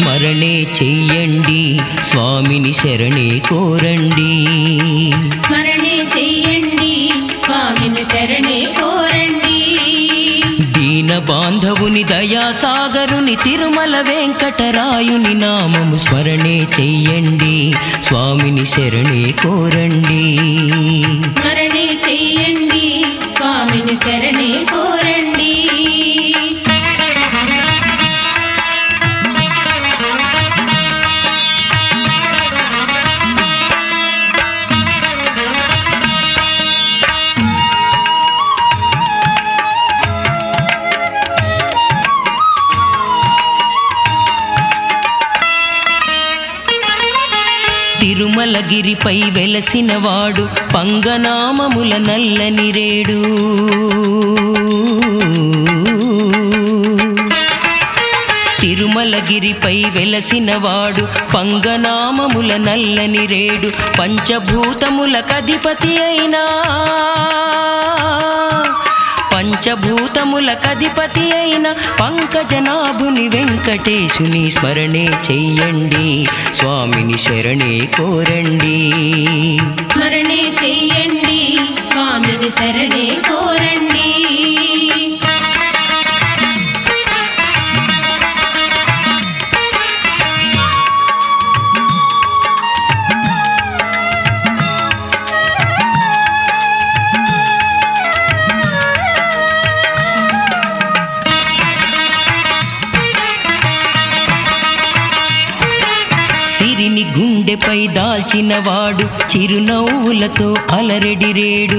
స్మరణే చెయ్యండి స్వామిని శరణే కోరండి స్మరణే చెయ్యండి స్వామిని శరణే కోరండి దీన బాంధవుని దయాసాగరుని తిరుమల వెంకటరాయుని నామము స్మరణే చెయ్యండి స్వామిని శరణే కోరండి స్మరణే చెయ్యండి స్వామిని శరణే కోరండి తిరుమలగిరిపై వెలసినవాడు పంగనామముల నల్లని రేడు తిరుమలగిరిపై వెలసినవాడు పంగనామముల నల్లని రేడు పంచభూతముల కధిపతి అయినా పంచభూతముల కధిపతి అయిన పంకజనాభుని వెంకటేశుని స్మరణే చెయ్యండి స్వామిని శరణే కోరండి స్మరణే చెయ్యండి స్వామిని శరణే కోరండి సిరిని గుండెపై దాల్చినవాడు చిరునవ్వులతో అలరెడి రేడు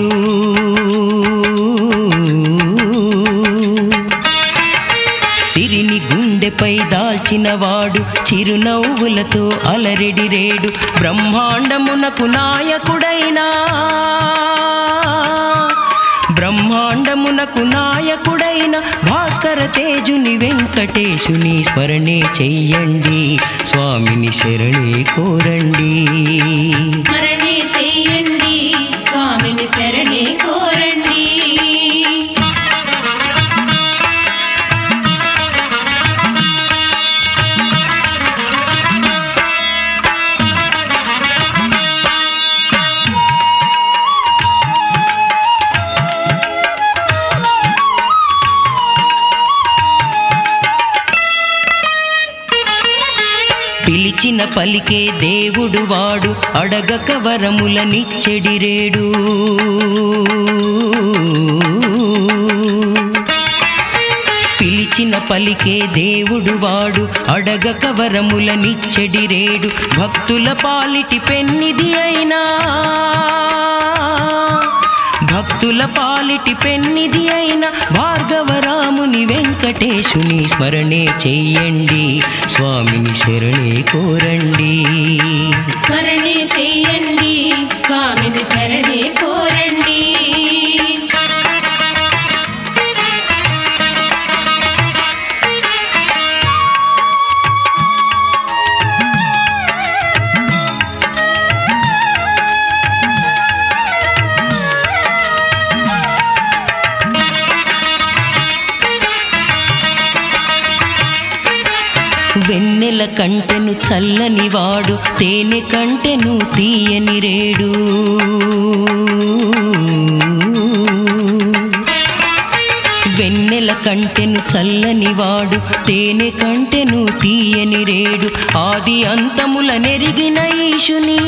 సిరిని గుండెపై దాల్చినవాడు చిరునవ్వులతో అలరెడి రేడు బ్రహ్మాండమునకు నాయకుడైనా బ్రహ్మాండమునకు నాయకుడైన భాస్కర తేజుని వెంకటేశుని స్మరణే చెయ్యండి స్వామిని శరణే కోరండి స్మరణే చెయ్యండి స్వామిని శరణే కోరండి పిలిచిన పలికే దేవుడు వాడు అడగక వరములనిచ్చెడి రేడు పిలిచిన పలికే దేవుడు వాడు అడగక వరములనిచ్చెడి రేడు భక్తుల పాలిటి పెన్నిది అయినా భక్తుల పాలిటి పెన్నిది అయిన భార్గవరాముని వెంకటేశుని స్మరణే చెయ్యండి స్వామిని శరణే కోరండి స్మరణే చెయ్యండి స్వామిని శరణే కోరండి వెన్నెల కంటెను చల్లని వాడు తేనె కంటెను తీయని రేడు వెన్నెల కంటెను చల్లని వాడు తేనె కంటెను తీయని రేడు ఆది అంతముల నెరిగిన ఈశుని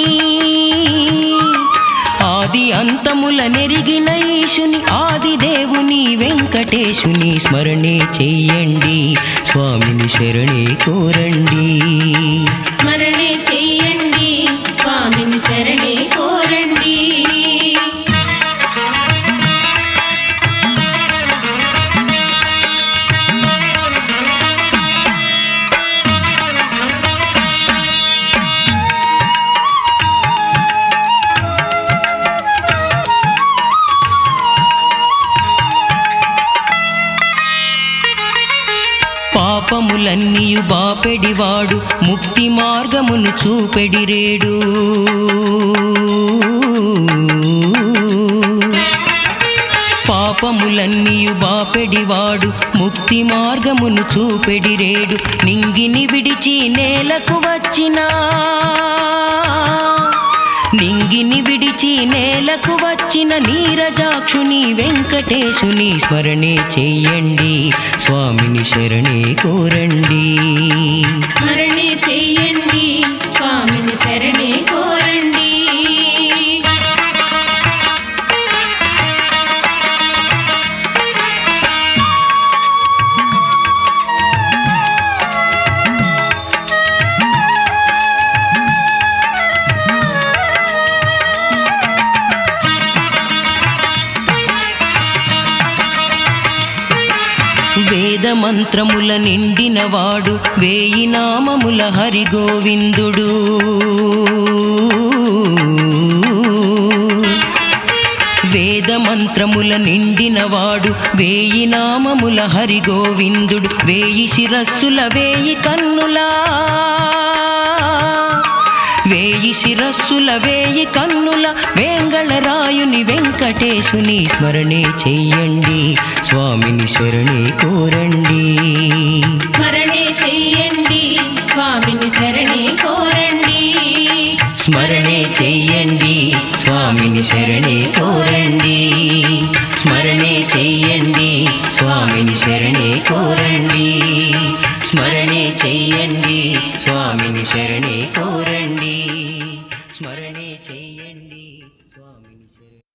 ఆది అంతముల నెరిగిన ఈశుని ఆది దేవుని వెంకటేశుని స్మరణే చెయ్యండి స్వామిని శరణే కోరండి స్మరణే చెయ్యండి స్వామిని శరణే కోరండి పాపములన్నీయు బాపెడివాడు ముక్తి మార్గమును చూపెడిరేడు పాప పాపములన్నీయు బాపెడివాడు ముక్తి మార్గమును చూపెడిరేడు నింగిని విడిచి నేలకు వచ్చినా నింగిని విడిచి నేలకు వచ్చిన నీరజాక్షుని వెంకటేశుని స్మరణే చెయ్యండి స్వామిని శరణే కోరండి స్మరణే చెయ్యండి స్వామిని శరణే కోరండి వేద మంత్రముల నిండినవాడు వేయి నామముల హరి గోవిందుడు వేద మంత్రముల నిండినవాడు వేయి నామముల హరి గోవిందుడు వేయి శిరస్సుల వేయి కన్నులా వేయి శిరస్సుల వేయి కన్నుల వేంగళరాయుని వెంకటేశుని స్మరణే చెయ్యండి స్వామిని శరణే కోరండి స్మరణే చెయ్యండి స్వామిని శరణే కోరండి స్మరణే చెయ్యండి స్వామిని శరణే కోరండి స్మరణే చెయ్యండి స్వామిని శరణే కోరండి స్మరణే చెయ్యండి స్వామిని శరణే కోరండి స్మరణే చెయ్యండి స్వామిని శరణే